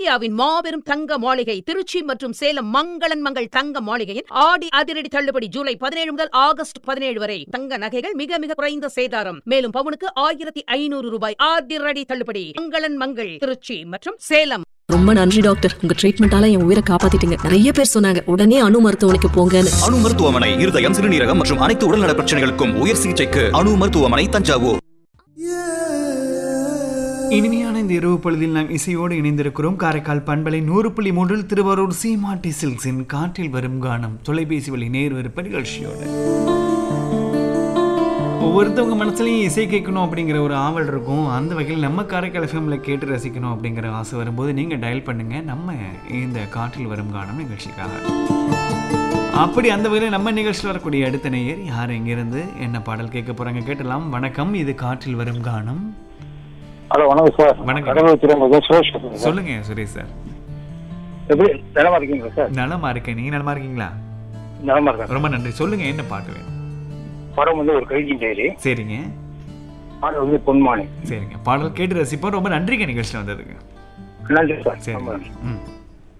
இந்தியாவின் மாபெரும் தங்க மாளிகை திருச்சி மற்றும் சேலம் மங்களன் மங்கள் தங்க மாளிகையின் ஆடி அதிரடி தள்ளுபடி ஜூலை பதினேழு முதல் ஆகஸ்ட் பதினேழு வரை தங்க நகைகள் மிக மிக குறைந்த சேதாரம் மேலும் பவுனுக்கு ஆயிரத்தி ஐநூறு ரூபாய் அதிரடி தள்ளுபடி மங்களன் மங்கள் திருச்சி மற்றும் சேலம் ரொம்ப நன்றி டாக்டர் உங்க ட்ரீட்மெண்டால என் உயிரை காப்பாத்திட்டீங்க நிறைய பேர் சொன்னாங்க உடனே அணு மருத்துவமனைக்கு போங்கன்னு அணு மருத்துவமனை இருதயம் சிறுநீரகம் மற்றும் அனைத்து உடல்நல பிரச்சனைகளுக்கும் உயர் சிகிச்சைக்கு அணு மருத்துவமனை தஞ்சாவூர் இனிமையான இந்த இரவு பொழுதில் நாம் இசையோடு இணைந்திருக்கிறோம் காரைக்கால் பண்பலை நூறு புள்ளி மூன்றில் திருவாரூர் சீமாட்டி சில்க்ஸின் காற்றில் வரும் கானம் தொலைபேசி வழி நேர் விருப்ப நிகழ்ச்சியோடு ஒவ்வொருத்தவங்க மனசுலையும் இசை கேட்கணும் அப்படிங்கிற ஒரு ஆவல் இருக்கும் அந்த வகையில் நம்ம காரைக்கால் எஃப்எம்ல கேட்டு ரசிக்கணும் அப்படிங்கிற ஆசை வரும்போது நீங்கள் டயல் பண்ணுங்க நம்ம இந்த காற்றில் வரும் கானம் நிகழ்ச்சிக்காக அப்படி அந்த வகையில் நம்ம நிகழ்ச்சியில் வரக்கூடிய அடுத்த நேயர் யார் எங்கிருந்து என்ன பாடல் கேட்க போறாங்க கேட்டலாம் வணக்கம் இது காற்றில் வரும் கானம் ஹலோ வணக்கம் சார் வணக்கம். கடலூர் திரும்ப சுரேஷ் பேசுறேன் சார். சொல்லுங்க சுரேஷ் சார் எப்படி நலமா இருக்கீங்களா சார் நலமா இருக்கேன் நீங்க நலமா இருக்கீங்களா நலமா இருக்கேன் ரொம்ப நன்றி சொல்லுங்க என்ன பாட்டு வேணும் படம் வந்து ஒரு கைதி டைரி சரிங்க பாடம் வந்து பொன்மானி சரிங்க பாடல் கேட்டு ரசிப்போம் ரொம்ப நன்றிங்க நிகழ்ச்சியில் வந்ததுக்கு நன்றி சார் சரி ரொம்ப நன்றி ம்